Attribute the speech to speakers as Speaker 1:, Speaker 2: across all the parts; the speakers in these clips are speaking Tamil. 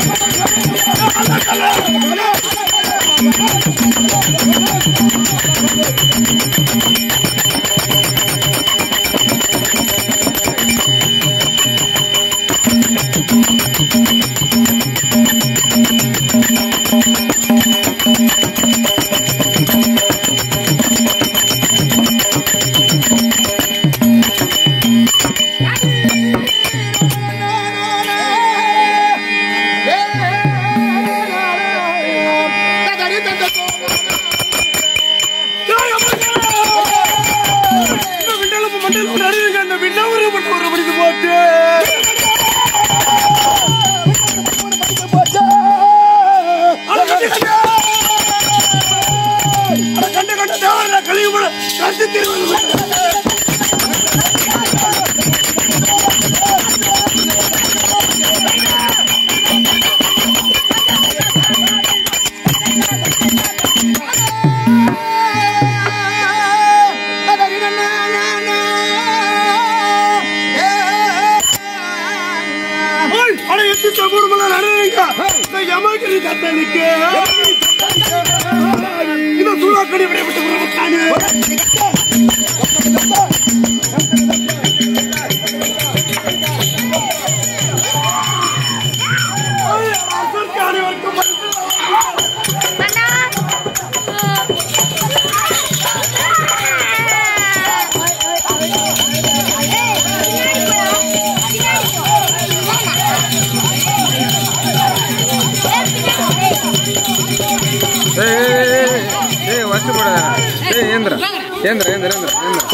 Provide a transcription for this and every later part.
Speaker 1: ಇದು ಸುಳ್ಳು ಕಡೆ ಬಿಟ್ಟು ಬರ್ತಾನೆ அனைவருக்கும்
Speaker 2: ಏ ವರ್ಷ ಬಿಡ ಏ ಏಂದ್ರ ಏಂದ್ರ ಏಂದ್ರ ಏಂದ್ರ ಏಂದ್ರ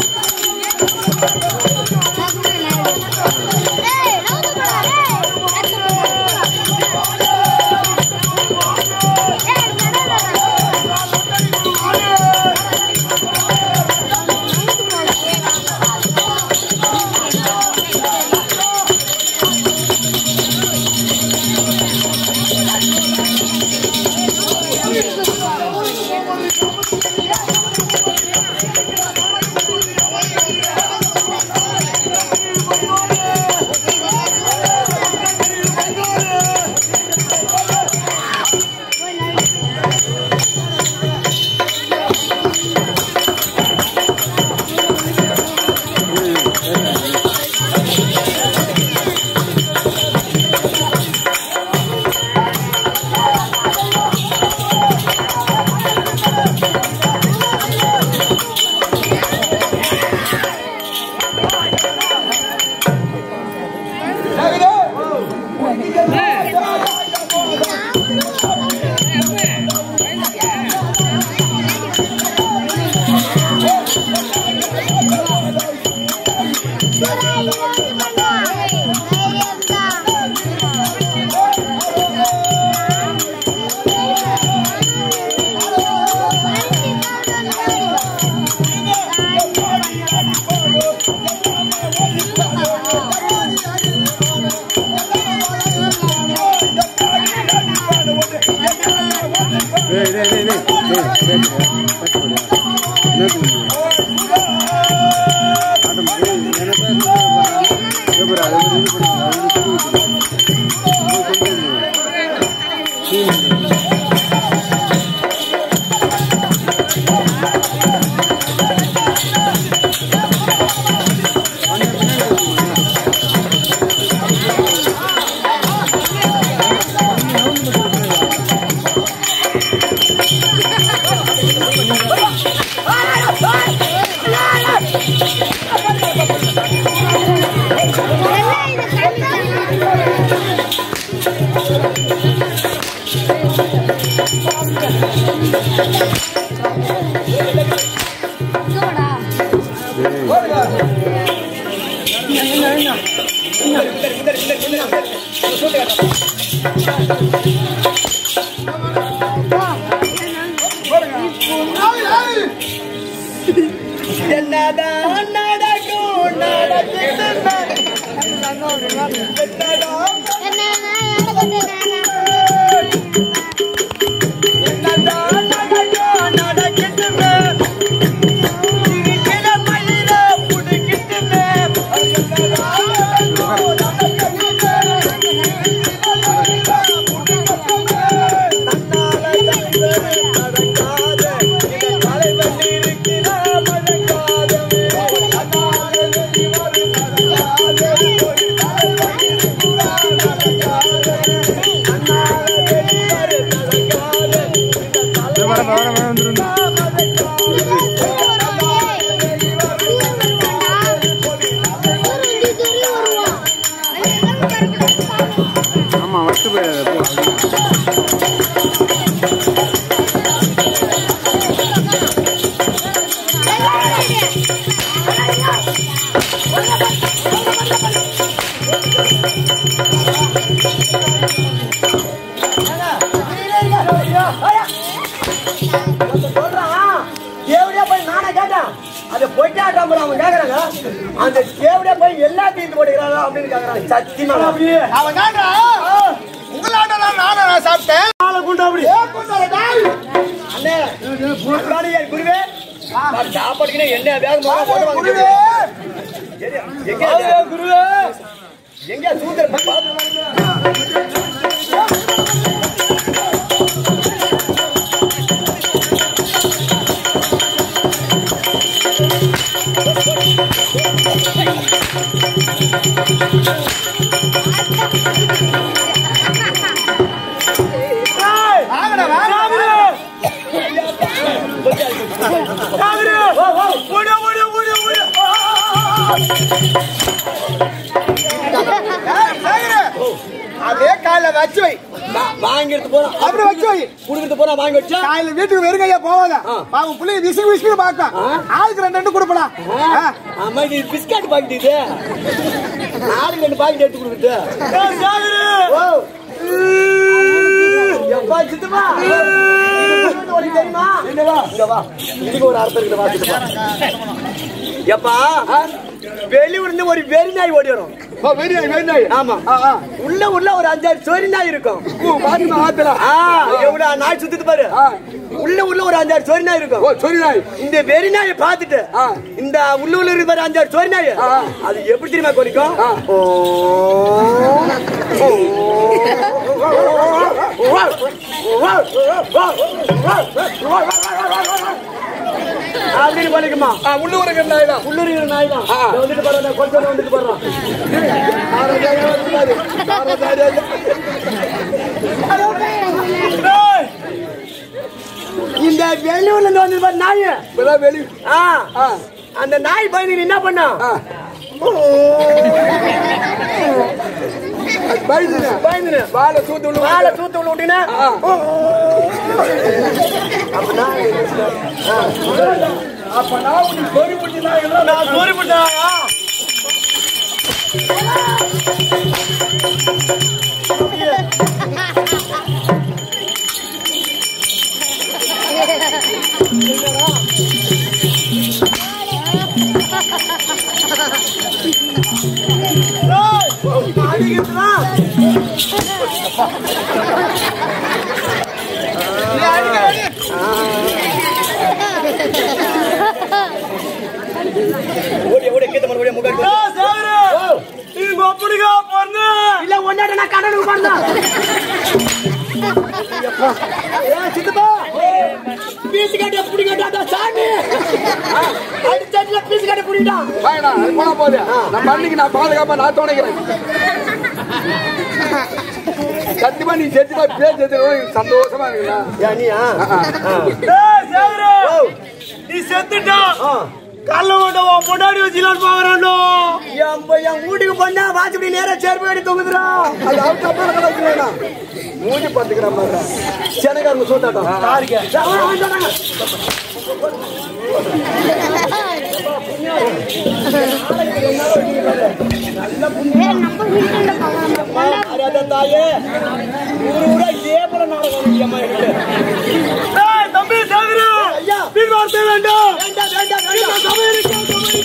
Speaker 2: ಏ ಇದೆ ಇದೆ ಇದೆ ಏ ಬೇಕು ಕಟ್ ಬಿಡಿ ಬೇಕು ಅದು ಮಾಡಿ ಏನಪ್ಪ ಗೊಬ್ಬರ ಅದು ಇದು ಕೊಡಿ ಅದು ಕೊಡಿ
Speaker 1: என்னதான் நடக்கும் நடக்குதுன்னா என்னதான் நடக்கும் நடக்குதுன்னா சிரிக்கிற மயில புடிக்கிட்டுன்னு என்னதான் நடக்கும் நடக்குதுன்னா
Speaker 2: போயிடாத போ
Speaker 1: சொல்றான் தேவடியா போய் நானே கேட்டேன் அதை பொய்ட்டாட்டம் அவன் கேக்குறாங்க அந்த தேவடியா போய் எல்லாத்தையும் இது போட்டுக்கிறாங்க அப்படின்னு கேக்குறாங்க சத்தியமா அப்படியே
Speaker 3: அவன் கேட்டான் உங்களாட்ட நானும் நான் சாப்பிட்டேன்
Speaker 1: ஆளை கொண்டு அப்படி அண்ணே அன்பான என் குருவே நான் சாப்பாடுக்குனே என்ன வேகமா போட்டு வாங்க
Speaker 3: குருவே
Speaker 1: எங்க குருவே எங்க சூத்திர பாத்து
Speaker 3: வாங்கடா வாங்க அதே காலைல வச்சு வை
Speaker 1: வாங்கிட்டு போறோம்
Speaker 3: அப்படி வச்சு வை
Speaker 1: குடுக்கிட்டு போறோம் வாங்கி வச்சா
Speaker 3: காலையில வீட்டுக்கு வெறுங்கையா போவாத அவன் பிள்ளைய விசுக்கு விசுக்கு பார்க்கும் ஆளுக்கு ரெண்டு ரெண்டு கொடுப்பலாம்
Speaker 1: அம்மா இது பிஸ்கட் பாக்கெட் இது நாலு ரெண்டு பாக்கெட் எடுத்து கொடுக்குது ஓ. எப்பா சித்தப்பா இது உனக்கு தெரியுமா இங்க வா இதுக்கு ஒரு அர்த்தம் இருக்குது வா சித்தப்பா எப்பா வெளியூர்ல இருந்து ஒரு வெறி நாய் ஓடி வரும்
Speaker 3: வெறியாய் வெறியாய்
Speaker 1: ஆமா உள்ள உள்ள ஒரு அஞ்சாறு சொறி நாய் இருக்கும்
Speaker 3: பாத்துமா ஆத்தலாம்
Speaker 1: ஆ, எவ்வளவு நாய் சுத்துது பாரு உள்ள உள்ள ஒரு அஞ்சாறு சொறி நாய் இருக்கும்
Speaker 3: ஓ சொல்லி நாய்
Speaker 1: இந்த வெறி நாயை பார்த்துட்டு இந்த உள்ள உள்ள இருக்கு பாரு அஞ்சாறு சொறி நாய் அது எப்படி தெரியுமா கொலிக்கும் ஓ. அப்படின்னு கொலிக்குமா
Speaker 3: உள்ளூருக்கு நாய் தான்
Speaker 1: உள்ளூர் நாய் தான் வந்துட்டு பாரு கொஞ்சம் வந்துட்டு பாரு இந்த வெளியூர்ல இருந்து வந்து பாரு நாய்
Speaker 3: இப்பதான் வெளி
Speaker 1: ஆ அந்த நாய் பயந்து என்ன பண்ணா
Speaker 3: பயந்துங்க
Speaker 1: பயந்து
Speaker 3: வாழை சூத்து உள்ள
Speaker 1: வாழை தூத்து உள்ள விட்டீங்கன்னா
Speaker 3: அப்ப நான் உனக்கு சொல்லி பிடிச்சா
Speaker 1: நான் சோறு போட்டாயா ஓடி ஓடி கேத்த மறு ஓடி முகாடி நீங்க அப்படிங்க போறீங்க இல்ல ஒன்னாட நான் கடலுக்கு போறேன் சித்தப்பா பீஸ் கட்ட புடிங்கடா சாமி அடிச்சட்ல பீஸ் கட்ட புடிடா
Speaker 3: வாங்கடா அது போனா போகுது நம்ம அன்னைக்கு நான் பாதுகாப்பா நான் துணைக்கிறேன் சத்தியமா நீ செத்துப்பா பேர் செத்து சந்தோஷமா இருக்குல்ல
Speaker 1: யானியா
Speaker 4: நீ செத்துட்டா கல்ல விட்ட உன் முன்னாடி வச்சுலாம் பாக்குறானோ
Speaker 1: என் என் வீட்டுக்கு பண்ணா வாசப்படி நேரா சேர்ப்பு அடி தொங்குதுடா
Speaker 3: அது அவுட் அப்புறம் கிடக்குறேன் மூஞ்சி பார்த்துக்கிற மாதிரி
Speaker 1: செனகாரங்க சோத்தாட்டம் தாயே ஊரு ஊரா ஏப்பல நாடகம் அம்மா என்கிட்ட
Speaker 4: தம்பி சாகுரு
Speaker 1: ஐயா
Speaker 4: நீ வார்த்தை வேண்டாம்
Speaker 1: வேண்டாம் வேண்டாம் வேண்டாம்
Speaker 4: சபை இருக்கா, சபை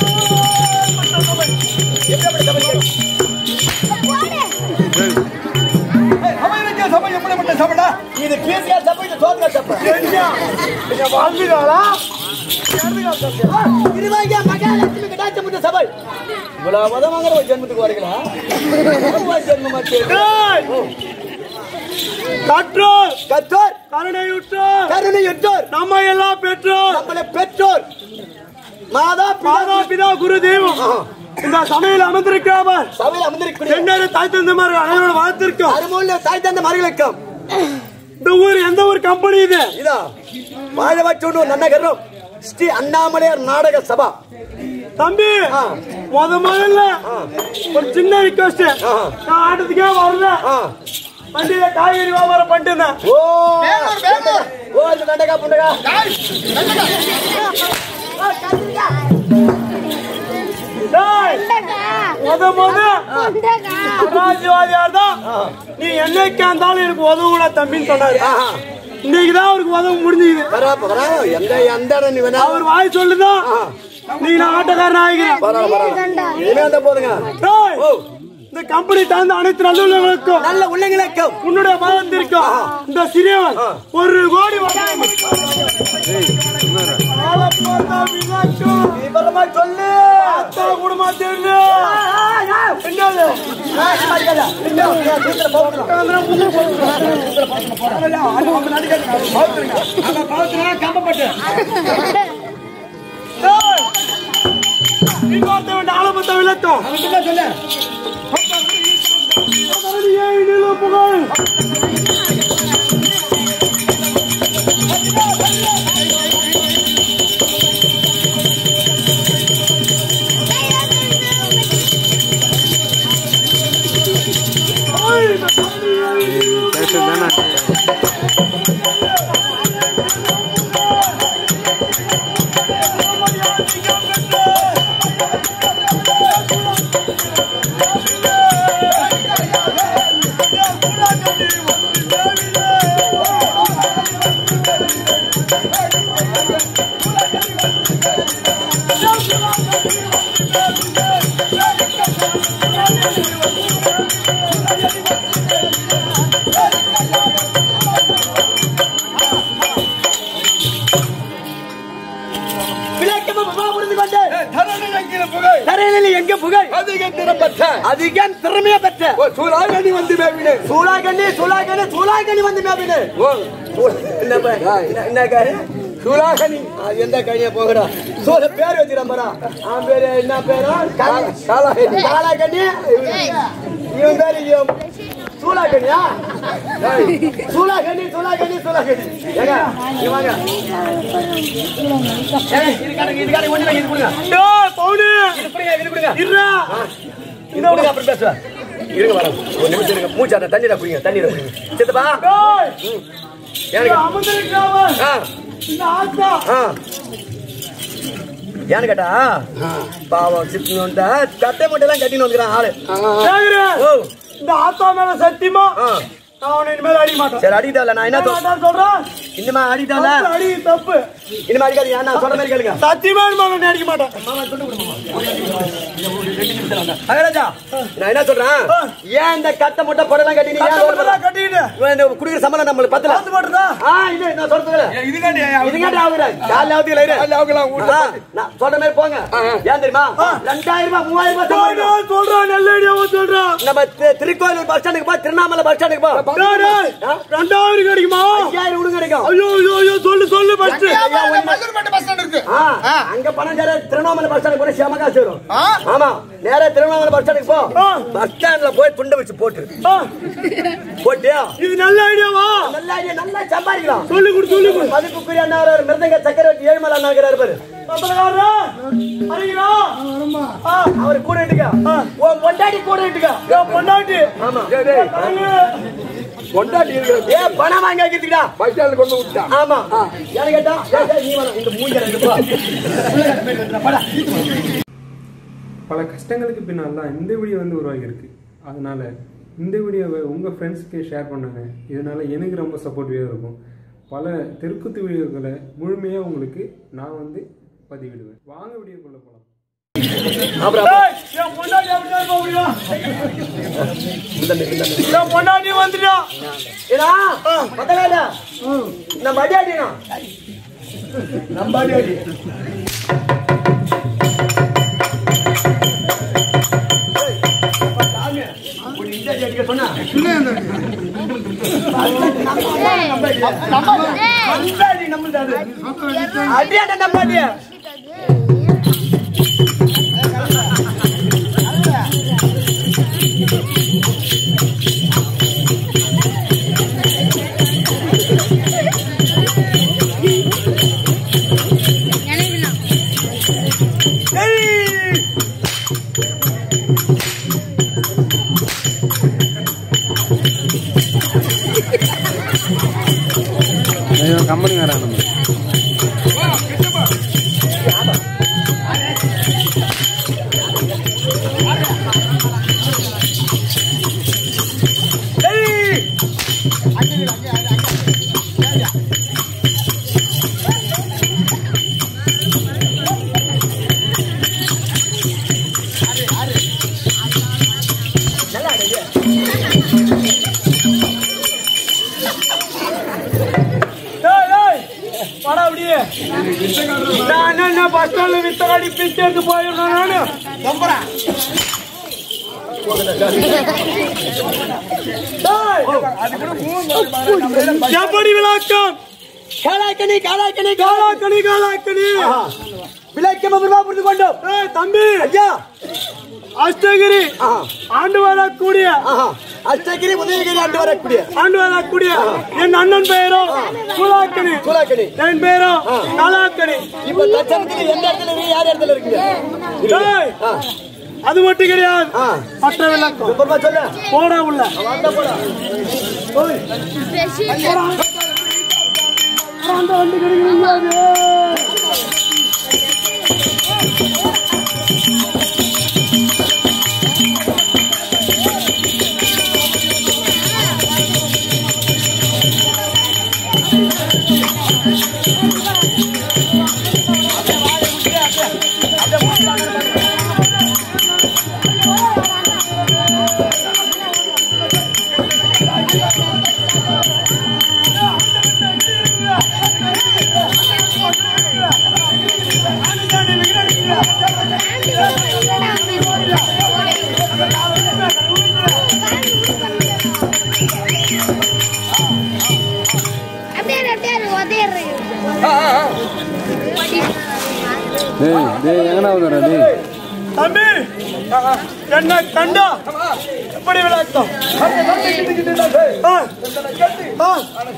Speaker 4: இருக்கா.
Speaker 3: சபை எப்படிப்பட்ட சபைடா
Speaker 1: இது பேசியா தப்பு இது சோத்துக்கா தப்பு
Speaker 4: வாழ்ந்துக்காளா
Speaker 1: இருவாங்க மகாலட்சுமி கடாட்சி முத்த சபை இவ்வளவு மதம் வாங்குற ஒரு ஜென்மத்துக்கு வரீங்களா ஒரு ஜென்மமாச்சு
Speaker 4: கற்றோர்
Speaker 1: கத்தோர்
Speaker 4: கருணையுற்றோர்
Speaker 1: கருணை யுற்றோர்
Speaker 4: நம்ம எல்லாம் பெற்றோர்
Speaker 1: நம்மளை பெற்றோர் மாதா
Speaker 4: மாதா
Speaker 1: பிதா
Speaker 4: பிதா குரு தெய்வம் இந்த சபையில் அமர்ந்திருக்காமல்
Speaker 1: சபையில் அமர்ந்திருக்கூடிய
Speaker 4: என்னென்ன தாய் தந்தமார்கள் அனைவரோட வாழ்த்திருக்கோம்
Speaker 1: அருமூல தாய் தந்த மறுகளுக்கும்
Speaker 4: இந்த ஊர் எந்த ஒரு கம்பெனி இது
Speaker 1: இதா வாழ வச்சோன்னு ஒரு நன்னகரம் ஸ்ரீ அண்ணாமலையார் நாடக சபா
Speaker 4: தம்பி
Speaker 1: ஆ.
Speaker 4: முத முதல்ல ஒரு சின்ன ரிக்வஸ்ட்
Speaker 1: ஆ.
Speaker 4: நான் ஆட்டத்துக்கே வரல
Speaker 1: ஆ.
Speaker 4: வண்டியில காய்கறி வியாபாரம் பண்ணிட்டு இருந்தேன்
Speaker 1: ஓ
Speaker 3: வேலூர், வேலூர்.
Speaker 1: ஓ இந்த வெண்டைக்காய் புண்டைக்கா
Speaker 4: டேய், முத முத ராஜ்யவாதியார் தான் நீ என்னைக்கா இருந்தாலும் எனக்கு உதவுடா தம்பின்னு சொன்னாரு
Speaker 1: ஆஹா.
Speaker 4: இன்னைக்கு தான் அவருக்கு உதவு முடிஞ்சுது
Speaker 1: வரா வரா எந்த எந்த இடம் நீ வேணா
Speaker 4: அவர் வாய் சொல்லுதான் நீ நான் ஆட்டக்காரன் ஆகிறேன்
Speaker 1: பரவாயில்ல பரவாயில்ல இனிமே வந்தா போதுங்க
Speaker 4: டேய்,
Speaker 1: ஓ
Speaker 4: இந்த கம்பெனி தகுந்த அனைத்து நல்லுள்ளவர்களுக்கும்
Speaker 1: நல்ல உள்ளங்களுக்கும்
Speaker 4: உன்னுடைய பாவத்திற்கும் இந்த சிறியவன் ஒரு கோடி வந்தாலும்
Speaker 1: விவரமா சொல்லு
Speaker 4: குடும்பம் தெரிஞ்சு என்னது டேய், நீ பார்த்த வேண்டிய ஆலமத்த விளக்கம் அதனுடைய நில புகழ்
Speaker 2: பேசுறது தானே
Speaker 1: விளக்கமா பா புரிந்து கொண்டு தரையில எங்க புகை அதிகம் திறமைய பெற்ற
Speaker 3: சூறாவளி வந்து மேவினே
Speaker 1: சூளாகண்ணி சூளாகண்ணி சூளாகண்ணி வந்து மேபினு என்ன பா- என்ன- என்ன காரு சூளாகண்ணி அது எந்த கனியா போகடா சோழ பேர் வச்சுக்கிறான் பாரா அவன் பேரு என்ன பேரு காலாகண்ணி காலாகண்ணி இவன் பேரு இவன் சூளாகண்ணியா சூளாகண்ணி சூளாகண்ணி சூளாகண்ணி ஏங்க இங்க வாங்க ஏங்க, இது காட்டுங்க, இது காட்டுங்க, ஒண்ணுமே இது கொடுங்க.
Speaker 4: டேய், பவுனு
Speaker 1: இது கொடுங்க, இது கொடுங்க.
Speaker 4: இருடா
Speaker 1: இந்த கொடுங்க, அப்புறம் பேசுவேன். இருங்க வரேன். ஒரு நிமிஷம் இருங்க. மூச்சாட்ட தண்ணீரை குடிங்க, தண்ணீரை குடிங்க. சித்தப்பா?
Speaker 4: டேய்,
Speaker 1: எனக்கு
Speaker 4: அமர்ந்திருக்காம
Speaker 1: ஆ,
Speaker 4: இந்த ஆத்தா
Speaker 1: ஆ. ஏன்னு கேட்டா பாவம் சித்து வந்தா கட்டை மட்டும் கட்டின்னு வந்துக்கிறான் ஆளு
Speaker 4: கேக்குற
Speaker 1: ஓ
Speaker 4: இந்த ஆத்தா மேல சத்தியமா
Speaker 1: ஆ.
Speaker 4: நான் அவனை இனிமேல் அடிக்க மாட்டேன்
Speaker 1: சரி அடிக்கிட்டால நான் என்ன சொல்-
Speaker 4: நான் சொல்றேன்
Speaker 1: இனிமே அடிக்கிட்டால
Speaker 4: தப்பு, அடி தப்பு
Speaker 1: இனிமே அடிக்காது ஏன் நான் சொல்ற மாதிரி கேளுங்க
Speaker 4: சத்தியமா இனிமேல் நீ அடிக்க மாட்டேன்
Speaker 1: அகராஜா நான் என்ன சொல்றேன் ஏன் இந்த கட்டை முட்டை படம் கட்டி நீ ஏன் ரோடு
Speaker 4: கட்டப்பட்டதா கட்டிட்டு
Speaker 1: இவன் இந்த குடிக்கிற சம்பளம் நம்மளுக்கு பத்தல
Speaker 4: பார்த்து போட்டுதா
Speaker 1: ஆ இது நான் சொல்றது இதுங்காட்டி ஆகுற காலைல ஆகுது இல்ல இரு. ஆ, நான் சொல்ற மாதிரி போங்க ஏன் தெரியுமா ரெண்டாயிரம் ரூபாய் மூவாயிரம் ரூபாய் சம்பாதிக்கணும்.
Speaker 4: சொல்றான் நல்ல ஐடியாவும் சொல்றான்
Speaker 1: நம்ம தி- திருக்கோயிலூர் பஸ் ஸ்டாண்டுக்கு போ திருவண்ணாமலை பஸ் ஸ்டாண்டுக்கு போ
Speaker 4: டேய், டேய், ரெண்டாயிரம் கிடைக்குமா
Speaker 1: ஐயாயிரம் விடுங்க கிடைக்கும்
Speaker 4: ஐயோ ஐயோ ஐயோ சொல்லு சொல்லு ஃபர்ஸ்ட்
Speaker 3: மல்லூர்பேட்டை பஸ் ஸ்டாண்ட் இருக்கு
Speaker 1: ஆ, அங்க பணம் சேர திருவண்ணாமலை பஸ் ஸ்டாண்டுக்கு போய் செம காசு வரும்
Speaker 3: ஆ?
Speaker 1: ஆமா நேரா திருவண்ணாமலை பஸ் ஸ்டாண்டுக்கு போ
Speaker 4: ஆ.
Speaker 1: பஸ் ஸ்டாண்ட்ல போய் துண்டை வச்சு போட்டு போட்டியா
Speaker 4: இது நல்ல ஐடியாவா
Speaker 1: நல்லா ஐடியா, நல்லா சம்பாதிக்கலாம்
Speaker 4: சொல்லி கொடு சொல்லி கொடு
Speaker 1: மதிப்புக்குரிய அண்ணா ஒரு மிருதங்க சக்கரவர்த்தி ஏழுமலை அண்ணா இருக்கிறாரு பாரு
Speaker 4: பத்திரக்காரரா அறிகிறா
Speaker 1: ஆ, அவர் கூட இட்டுக்க உன் பொண்டாட்டி கூட இட்டுக்க
Speaker 4: என் பொண்டாட்டி
Speaker 1: ஆமா
Speaker 4: தாங்க.
Speaker 3: கொண்டாடி இருக்கிறது
Speaker 1: ஏ பணம் வாங்கி வைக்கிறதுக்குடா
Speaker 3: பஸ் ஸ்டாண்ட் கொண்டு விட்டான்
Speaker 1: ஆமா ஏன்னு கேட்டா ஏய், ஏய், நீ வேணாம் இந்த மூஞ்ச ரெண்டு போ
Speaker 2: பல கஷ்டங்களுக்கு பின்னால் தான் இந்த வீடியோ வந்து உருவாகியிருக்கு அதனால் இந்த வீடியோவை உங்கள் ஃப்ரெண்ட்ஸ்க்கு ஷேர் பண்ணுங்க இதனால் எனக்கு ரொம்ப சப்போர்ட்டிவாக இருக்கும் பல தெருக்குத்து வீடியோக்களை முழுமையாக உங்களுக்கு நான் வந்து பதிவிடுவேன் வாங்க வீடியோக்குள்ளே போகலாம்
Speaker 1: அப்புறம்
Speaker 4: டேய், என் பொண்டாட்டி அப்படியே இருக்க முடியும் என் பொண்டாட்டி வந்துட்டா
Speaker 1: ஏடா பத்தலாடா நம்ம அடியாடினா நம்ம அடியாடி சொன்னா அடியாடி நம்மளுது அது. அடியாடா நம்ம அடியா
Speaker 2: கம்பெனி வேற நம்ம
Speaker 4: ஏய், ஏய், வாடா அப்படியே. நான் என்ன பஸ் ஸ்டாண்ட்ல வித்த காடி பிச்சை எடுத்து போயிடுறேன் நானு. ஏய், எப்படி விளக்கம்
Speaker 1: காலாக்கணி காலாக்கணி
Speaker 4: காலாக்கணி காலாக்கணி
Speaker 1: விளக்கம் அப்புறமா புரிந்து கொண்டோம்
Speaker 4: ஏய், தம்பி
Speaker 1: ஐயா
Speaker 4: அஷ்டகிரி
Speaker 1: ஆஹா
Speaker 4: ஆண்டு வரக்கூடிய
Speaker 1: ஆஹா அஷ்டகிரி உதயகிரி ஆண்டு வரக்கூடிய
Speaker 4: ஆண்டு வரக்கூடிய என் அண்ணன் பெயரோ குலாக்கணி
Speaker 1: சூலாக்கணி
Speaker 4: என் பெயரோ காலாக்கணி
Speaker 1: இப்ப தச்சனத்துல எந்த இடத்துல இருக்கு யார் இடத்துல இருக்கீங்க
Speaker 4: ஏய்,
Speaker 1: ஆ,
Speaker 4: அது மட்டும் கிடையாது
Speaker 1: ஆ.
Speaker 4: மற்ற விளக்கம்
Speaker 1: அப்புறமா சொல்ல
Speaker 4: போடா உள்ள
Speaker 1: வந்த போடா
Speaker 4: அந்த வண்டி கிடைக்கிறீங்க
Speaker 5: அப்படியே அப்படியே உதயிடுறேன்
Speaker 2: டேய் டேய் எங்கடா வர டேய்
Speaker 4: தம்பி என்ன கண்டா எப்படி விளக்கம் ஆ, ஆ,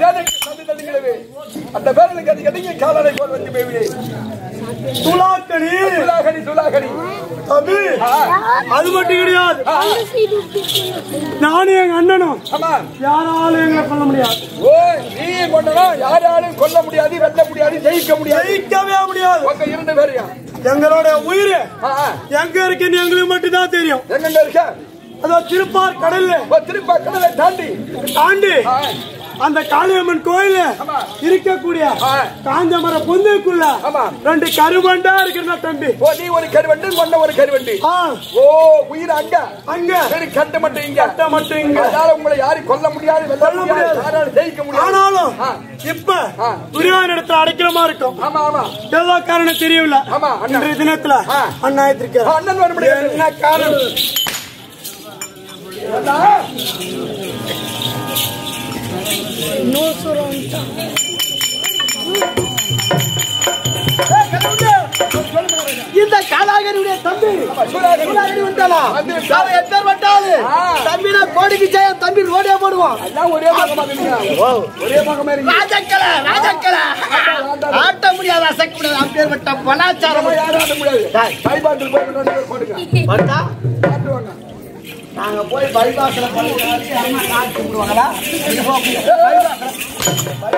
Speaker 1: அந்த பேரனை கட்டி கட்டிங்க காலாடை போல் வந்து போய்விடு
Speaker 4: துலாக்கணி
Speaker 1: சுலாகணி சுலாகணி
Speaker 4: தம்பி அது மட்டும் கிடையாது நானும் எங்க அண்ணனும்
Speaker 1: ஆமா
Speaker 4: யாராலும் எங்களை கொல்ல முடியாது
Speaker 1: ஓ நீ கொண்டனா யாராலும் கொல்ல முடியாது வெல்ல முடியாது ஜெயிக்க முடியாது
Speaker 4: ஜெயிக்கவே முடியாது
Speaker 1: உங்க இரண்டு பேரையா
Speaker 4: எங்களோட உயிர்
Speaker 1: ஆ, ஆ.
Speaker 4: எங்க இருக்குன்னு எங்களுக்கு மட்டும் தான் தெரியும்
Speaker 1: எங்க இருக்க
Speaker 4: அதோ திருப்பார் கடல்ல
Speaker 1: ஓ, திருப்பா கடலை தாண்டி
Speaker 4: தாண்டி
Speaker 1: ஆ,
Speaker 4: அந்த காளியம்மன் கோயில
Speaker 1: ஆமா.
Speaker 4: இருக்கக்கூடிய
Speaker 1: ஆ.
Speaker 4: காஞ்ச மர பொந்துக்குள்ள
Speaker 1: ஆமா.
Speaker 4: ரெண்டு கருவண்டா இருக்கிற தம்பி
Speaker 1: ஓ நீ ஒரு கருவண்டு கொண்ட ஒரு கருவண்டு
Speaker 4: ஆ,
Speaker 1: ஓ உயிர் அங்க
Speaker 4: அங்க
Speaker 1: சரி கட்ட மட்டும் இங்க
Speaker 4: கட்ட மட்டும் இங்க
Speaker 1: அதனால உங்களை யாரும் கொல்ல முடியாது வெல்ல
Speaker 4: கொல்ல
Speaker 1: முடியாது
Speaker 4: முடியாது.
Speaker 1: யாராலும் ஜெயிக்க முடியாது
Speaker 4: ஆனாலும்
Speaker 1: ஆ.
Speaker 4: இப்ப
Speaker 1: ஆ.
Speaker 4: துரியான இடத்துல அடைக்கிறமா இருக்கும்
Speaker 1: ஆமா ஆமா
Speaker 4: ஏதோ காரணம் தெரியல
Speaker 1: ஆமா, அண்ணா.
Speaker 4: இன்றைய தினத்துல
Speaker 1: ஆ.
Speaker 4: அண்ணாயத்திருக்க
Speaker 1: ஆ, அண்ணன் வர முடியாது
Speaker 4: என்ன காரணம்
Speaker 1: இந்த காலாகரியுடைய தம்பி சூலாகரி வந்தாளா
Speaker 3: அவன் எப்பேர் வட்டாது
Speaker 1: ஆ.
Speaker 3: தம்பி நான் கோடிக்கு ஜெயம் தம்பி ரோடே போடுவான்
Speaker 1: எல்லாம் ஒரே பக்கமா இருக்கீங்க ஒரே பக்கமா இருக்கீங்க
Speaker 3: ராஜக்கலை ராஜக்கலை ஆட்ட முடியாது அசைக்க முடியாது அப்பேற்பட்ட பலாச்சாரம்
Speaker 1: யாரும் ஆட முடியாது கைபாட்டில் போய் ரெண்டு பேர் போடுங்க
Speaker 3: பார்த்தா
Speaker 1: ஆட்டுவாங்க
Speaker 3: நாங்க போய் பைபாஸ்ல பழகாச்சு அம்மா காட்டு கும்பிடுவாங்களா நீங்க போக முடியாது.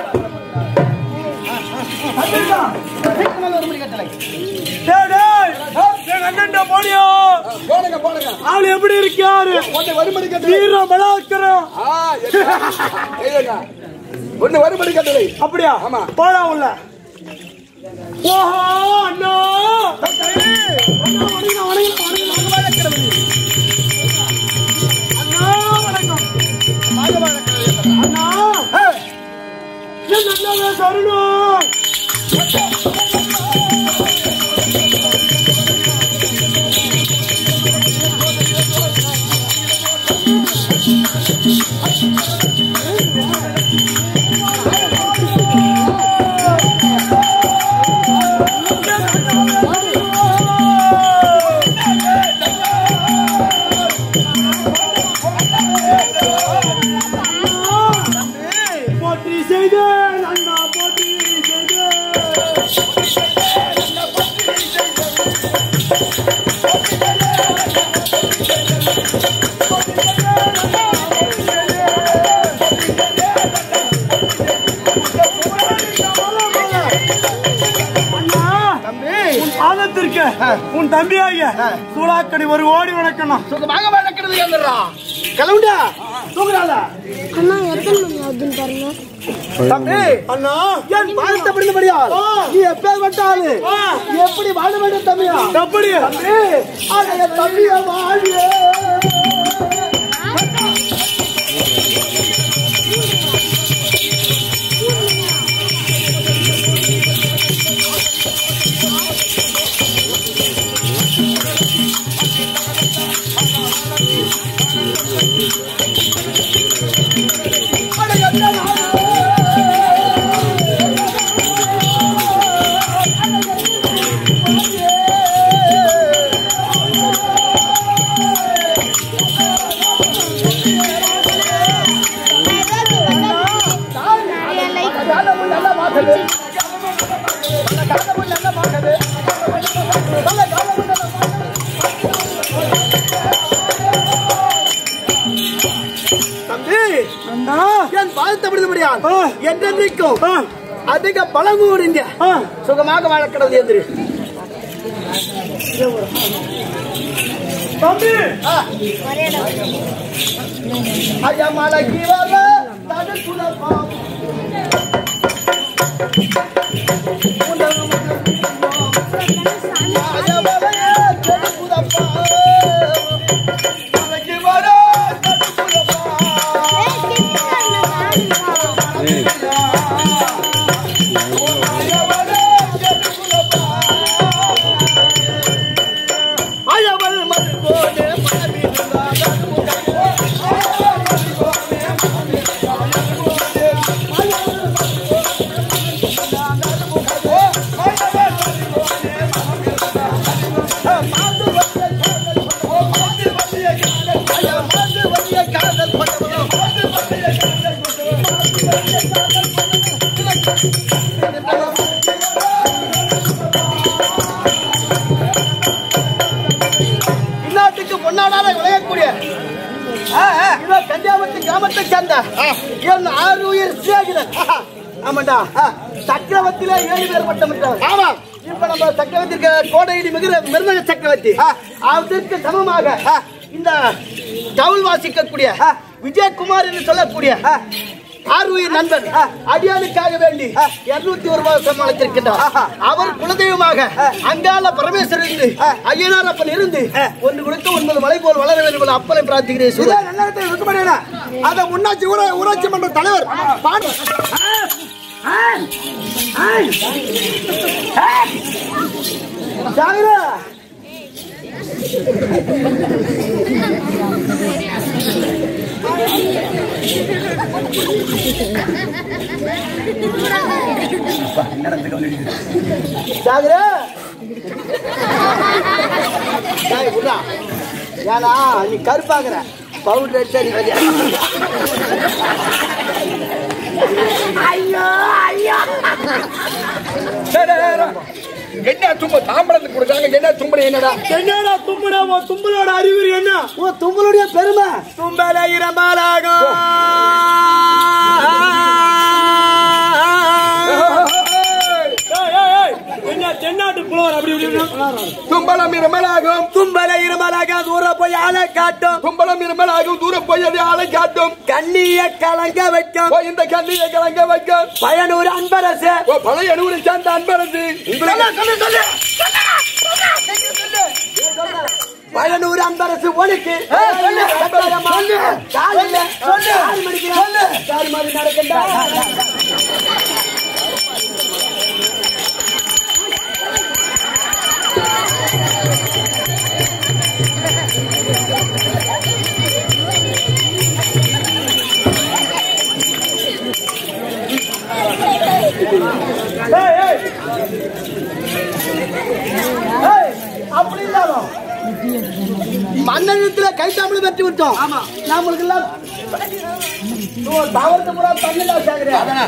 Speaker 3: ஒரு மணி கட்டளை
Speaker 4: டேய், டேய், எங்க அண்ணன்டா போடியோ
Speaker 1: போடுங்க போடுங்க
Speaker 4: ஆள் எப்படி இருக்காரு
Speaker 1: ஒண்ணு வருமடி கட்டளை
Speaker 4: வீர பலாத்கரம்
Speaker 1: ஆ என்ன ஒண்ணு வருமடி கட்டளை
Speaker 4: அப்படியா
Speaker 1: ஆமா.
Speaker 4: போடா உள்ள ஓஹோ அண்ணா அண்ணா, வணக்கம், வணக்கம், வணக்கம், வணக்கம். அண்ணா, வணக்கம். அண்ணா, என் அண்ணாவே சரணம். போற்றி செய்தேன் அண்ணா போற்றி செய்தேன் உன் தம்பி ஆகிய சூளாக்கடி ஒரு ஓடி வணக்கணும்
Speaker 3: சுகமாக வளர்க்கிறது எங்கடா கிளம்புடா தூங்குறாள
Speaker 5: அம்மா எத்தனை மணி ஆகுதுன்னு பாருங்க
Speaker 3: தம்பி
Speaker 4: அண்ணா
Speaker 3: என் பாதத்தை பிடிந்தபடியா நீ எப்பேற்பட்ட ஆளு எப்படி வாழ வேண்டும் தம்பியா
Speaker 4: எப்படி
Speaker 3: தம்பி அடைய தம்பியா வாழியே
Speaker 5: நிறைய லைக்
Speaker 3: தம்பி
Speaker 4: அண்ணா
Speaker 3: என் பாதத்தை பிடிந்தபடியா
Speaker 4: ஆ.
Speaker 3: என்றென்றைக்கும்
Speaker 4: ஆ,
Speaker 3: அதிக பழங்கூடுங்க
Speaker 4: ஆ.
Speaker 3: சுகமாக வளர்க்கிறது எந்திரு
Speaker 4: தம்பி
Speaker 5: ஒரே இடம்
Speaker 3: ஐயா மலைக்கு வர தடுக்குலப்பா இந்நாட்டுக்கு பொன்னாடாத விளையக்கூடிய ஆ, ஆ, இதோ கன்னியாகுமரி கிராமத்தை சேர்ந்த என் ஆறுயிர் சிநேகிதன் ஆமாண்டா ஆ, சக்கரவர்த்தியில ஏழு பேர் பட்டம் பெற்றவர். ஆமா இப்ப நம்ம சக்கரவர்த்திக்கு கோடையிடி மிகுந்த மிருதக சக்கரவர்த்தி அதற்கு சமமாக இந்த கவுல் வாசிக்கக்கூடிய விஜயகுமார் என்று சொல்லக்கூடிய ஆறுயிர் நண்பன் அடியானுக்காக வேண்டி இருநூத்தி ஒரு வருஷம் அழைத்திருக்கின்றார் அவர் குலதெய்வமாக அங்கால பரமேஸ்வரர் இருந்து ஐயனார் அப்பன் இருந்து ஒன்று கொடுத்து ஒன்பது மலை போல் வளர வேண்டும் என்ற அப்பனை பிரார்த்திக்கிறேன் சூரிய.
Speaker 1: அத முன்னாச்சி ஊர ஊராட்சி மன்ற தலைவர் பாண்டு
Speaker 3: சாகரா சாகரா டேய், விட்றா. ஏன்னா நீ கருப்பாக்குற பவுடர் அடிச்சா நீ வரியா
Speaker 1: என்ன தும்ப தாம்பளத்துக்கு கொடுக்காங்க என்ன தும்பல என்னடா
Speaker 4: என்னடா தும்புடா உன் தும்பலோட அறிகுறி என்ன
Speaker 3: ஓ தும்பலுடைய பெருமை
Speaker 4: தும்பல இரமாலாகும் ஏய், ஏய், ஏய், என்ன தென்னாட்டு புலவர் அப்படி இப்படி
Speaker 1: தும்பலம் இருமலாகும்
Speaker 4: தும்பல இரமலாக தூர போய் ஆளை காட்டும்
Speaker 1: தும்பலம் இருமலாகும் தூரம் போய் அது ஆளை காட்டும்
Speaker 4: கண்ணிய கலங்க வைக்கும்
Speaker 1: ஓ, இந்த கண்ணியை கலங்க வைக்கும்
Speaker 4: பயனூர் அன்பரசு
Speaker 1: ஓ, பழைய நூறு சேர்ந்த அன்பரசு
Speaker 4: பயனூர் அன்பரசு உனக்கு
Speaker 3: சொல்லு, சொல்லு,
Speaker 4: காலையில
Speaker 3: சொல்லு,
Speaker 4: ஆறு மணிக்கு
Speaker 3: சொல்லு.
Speaker 4: ஆறு மணி நடக்கண்டா
Speaker 3: ஏய், ஏய். ஏய், அப்படி இல்லாலும் மன்னகத்துல கைத்தாமல் பெற்று விட்டோம் நம்மளுக்கு எல்லாம் தாவரத்து பூரா தண்ணில சாகுறேன்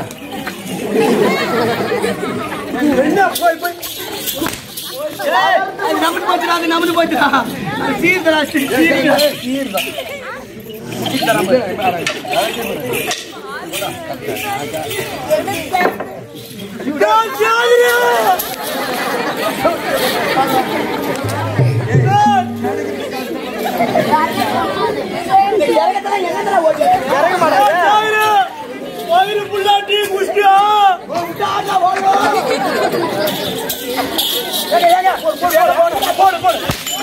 Speaker 3: என்ன போய் போய் ஏய், அது நமக்கு போச்சுடா, அது நமக்கு போச்சுடா. அது சீர்தடா, சீர்தடா, சீர்தடா. இந்த இறக்கத்துல எங்கத்துல ஓடி இறங்க மாட்டாங்க
Speaker 4: வயிறு வயிறு ஃபுல்லா டீ குடிச்சியா போடு போடு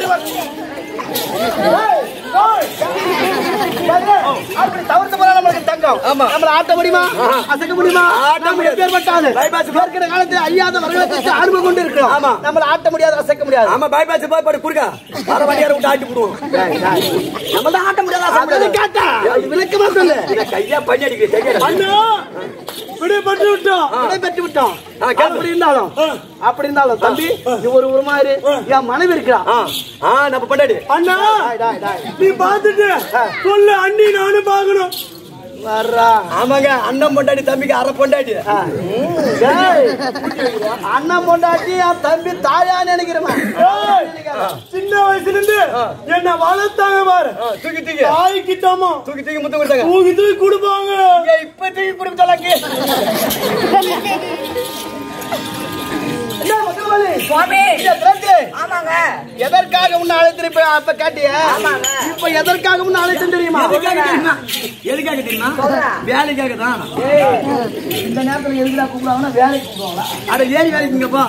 Speaker 3: அப்படி தவிர்த்து போனா நம்மளுக்கு தங்கம்
Speaker 1: ஆமா.
Speaker 3: நம்மள ஆட்ட முடியுமா அசைக்க முடியுமா
Speaker 1: ஆட்ட
Speaker 3: நம்ம
Speaker 1: முடியாது.
Speaker 3: எப்பேற்பட்டாலும்
Speaker 1: bypass
Speaker 3: இருக்கிற காலத்தில் அழியாத வரலாற்று அனுபவம் கொண்டு இருக்கிறோம்
Speaker 1: ஆமா.
Speaker 3: நம்மள ஆட்ட முடியாது அசைக்க முடியாது
Speaker 1: ஆமா பைபாஸ் போய் போட்டு குறுக்கா வர வண்டியார விட்டு ஆட்டி விடுவோம் நம்ம தான் ஆட்ட முடியாதா
Speaker 3: அதான் கேட்டா அது விளக்கமா சொல்லு
Speaker 1: இத கையா பண்ணி அடிக்கிறேன் தெரியாது
Speaker 4: அண்ணா விடுபட்டு விட்டோம்
Speaker 3: விடை பெற்று விட்டோம்
Speaker 1: ஆ, கேளு.
Speaker 3: அப்படி இருந்தாலும் அப்படி இருந்தாலும் தம்பி நீ ஒரு உருமாறு என் மனைவி இருக்கிறா
Speaker 1: ஆ ஆ நம்ம பண்ணாடி
Speaker 4: அண்ணா
Speaker 3: டாய், டாய், டாய்.
Speaker 4: நீ பாத்துட்டு சொல்லு அண்ணி நானும் பாக்கணும்
Speaker 3: வர்றா
Speaker 1: ஆமாங்க அண்ணன் பொண்டாடி தம்பிக்கு அரை பொண்டாடி
Speaker 3: டேய், அண்ணன் பொண்டாட்டி என் தம்பி தாயா நினைக்கிறேன்
Speaker 4: ஏய், சின்ன வயசுல இருந்து என்ன வளர்த்தாங்க பாரு
Speaker 1: ஆ, தூக்கி தூக்கி
Speaker 4: தாய்க்கு தம்மா
Speaker 1: தூக்கி தூக்கி முத்தம் கொடுத்தாங்க
Speaker 4: தூக்கி தூக்கி கொடுப்பாங்க
Speaker 1: ஏய், இப்ப தூக்கி கொடுக்க சொல்லாங்க
Speaker 3: என்ன மக்கள்வாளி?
Speaker 6: சுவாமி
Speaker 3: இந்த திரட்டு,
Speaker 6: ஆமாங்க
Speaker 3: எதற்காக உன்னை அழைத்திருப்ப அப்ப கேட்டிய இப்ப எதற்காக உன்னை அழைத்தேன் தெரியுமா
Speaker 1: எதுக்காக தெரியுமா எதுக்காக தெரியுமா வேலைக்காக தான்
Speaker 3: இந்த நேரத்துல எதுக்குடா கூப்பிடுவாங்கன்னா வேலைக்கு கூப்பிடுவாங்களா
Speaker 1: அட ஏறி வேலைக்குங்கப்பா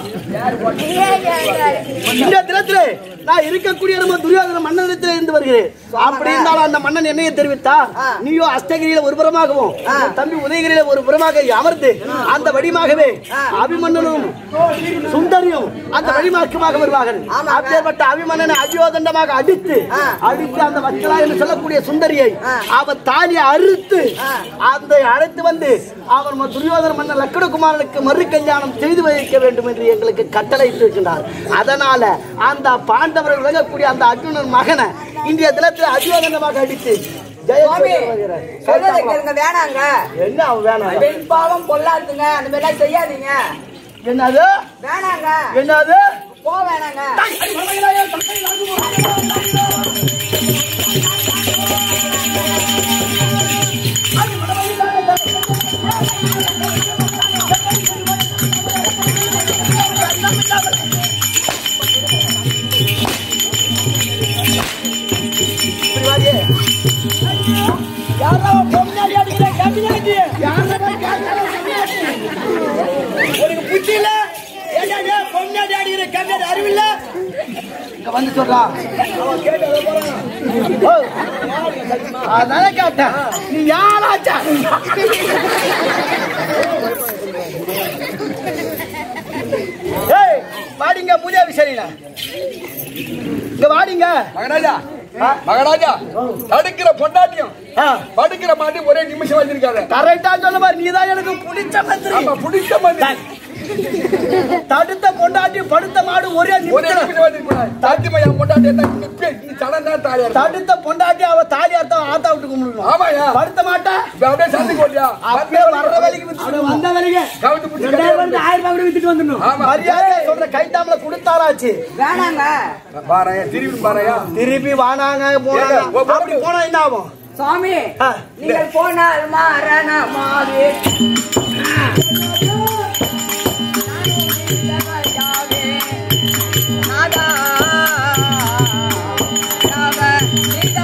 Speaker 3: இந்த தினத்திலே நான் இருக்கக்கூடிய நம்ம துரியோதன மன்னனிடத்திலே இருந்து வருகிறேன் அப்படி இருந்தாலும் அந்த மன்னன் என்னைய தெரிவித்தா நீயோ அஷ்டகிரியில ஒரு புறமாகவும் உன் தம்பி உதயகிரியில ஒரு புறமாக அமர்ந்து அந்த வடிமாகவே அபிமன்னனும் சுந்தரியும் அந்த வழிமார்க்கமாக வருவார்கள் அப்பேற்பட்ட அபிமன்னனை அஜயோதண்டமாக அடித்து அடித்து அந்த வச்சலா என்று சொல்லக்கூடிய சுந்தரியை அவன் தாலியை அறுத்து அந்த அழைத்து வந்து அவர் ம- துரியோதன மன்னன் லக்கணகுமாரனுக்கு மறு கல்யாணம் செய்து வைக்க வேண்டும் என்று எங்களுக்கு கட்டளையிட்டு இருக்கின்றார் அதனால அந்த பாண்டவர் விளங்கக்கூடிய அந்த அர்ஜுனன் மகனை இன்றைய தினத்தில் அஜயோதண்டமாக அடித்து
Speaker 6: சுவாமி
Speaker 3: ஜெயச்சந்திரன் வருகிறார்.
Speaker 6: சொல்றதை
Speaker 3: கேட்டாங்களா?
Speaker 6: கேளுங்க வேணாங்க
Speaker 3: என்ன அவன் வேணாம்
Speaker 6: பெண் பாவம் பொல்லாதுங்க அந்த மாதிரிலாம் செய்யாதீங்க
Speaker 3: என்னது
Speaker 6: வேணாங்க
Speaker 3: என்னது
Speaker 6: போ வேணாங்க
Speaker 3: உனக்கு புத்தி இல்ல ஏன்டா பொண்ணாடி அடிக்கிற கம்மியாடி அறிவில்ல இங்க வந்து சொல்றான் ஓ, அதனால கேட்டேன் நீ யாராச்சா ஏய் வாடிங்க பூஜா விசாரிங்க இங்க வாடிங்க
Speaker 1: மகராஜா மகராஜா தடுக்கிற பொண்டாட்டியும்
Speaker 3: ஆ,
Speaker 1: படுக்கிற மாட்டி ஒரே நிமிஷம் வச்சிருக்காரு
Speaker 3: கரெக்டா சொல்ல மாதிரி நீதான் எனக்கு பிடிச்ச மந்திரி
Speaker 1: ஆமா பிடிச்ச மாதிரி
Speaker 3: தடுத்த பொண்டாட்டி படுத்த மாடு ஒரே
Speaker 1: ஒரே
Speaker 3: நிமிஷம்
Speaker 1: நிமிஷம் வச்சிருக்கேன் தாத்திமா என் பொண்டாட்டி என்ன நிப்பே நீ சடம் தான் தாலியா இருக்கு.
Speaker 3: தடுத்த பொண்டாட்டி அவ தாலி அர்த்தம் ஆத்தா விட்டு கும்பிடணும்
Speaker 1: ஆமாயா
Speaker 3: படுத்த மாட்டா
Speaker 1: இப்ப அப்படியே சண்டைக்கு ஓடியா
Speaker 3: அப்படியே வர்ற வேலைக்கு வித்துட்டு வந்த வேலைக்கு
Speaker 1: கவுந்து பிடிச்சி
Speaker 3: ஆயிரம் ரூபாய் கூட வித்துட்டு வந்துடணும்
Speaker 1: ஆமா
Speaker 3: மரியாதை சொல்ற கைத்தாமல கொடுத்தாராச்சு
Speaker 6: வேணாங்க
Speaker 1: பாறையா திரும்பி பாறையா
Speaker 3: திருப்பி வானாங்க போனாங்க
Speaker 1: ஏங்க, ஓ,
Speaker 3: அப்படி போனா என்ன ஆகும்
Speaker 6: சுவாமி
Speaker 3: ஆ,
Speaker 6: நீங்கள் போனால் மரணமாவே நாதா நவநீதா.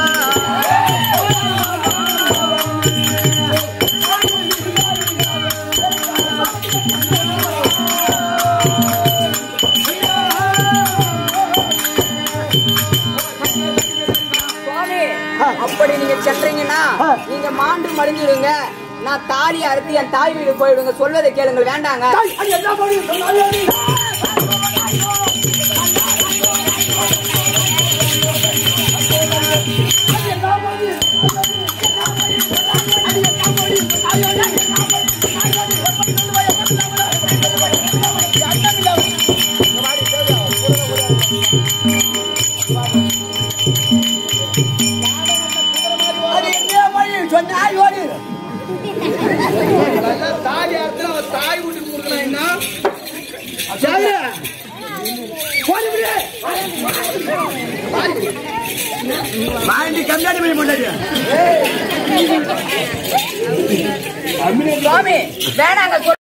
Speaker 6: சுவாமி அப்படி நீங்க சென்றீங்கன்னா நீங்க மாண்டு மடிஞ்சிடுங்க நான் தாலி அறுத்து என் தாய் வீடு போயிடுங்க சொல்வதை கேளுங்கள் வேண்டாங்க
Speaker 3: அது என்ன பண்ணி சொன்னாலே நீ. அது எங்கேயோ போய் சொன்னாய் ஓடி. தாலி அறுத்து அவன் தாய் வீட்டுக்கு கொடுக்கணும் என்ன ஜெய, போடி விடு.
Speaker 1: வாங்கி கம்மியாடி பண்ணி பொண்டாட்டியா
Speaker 6: சுவாமி வேணாங்க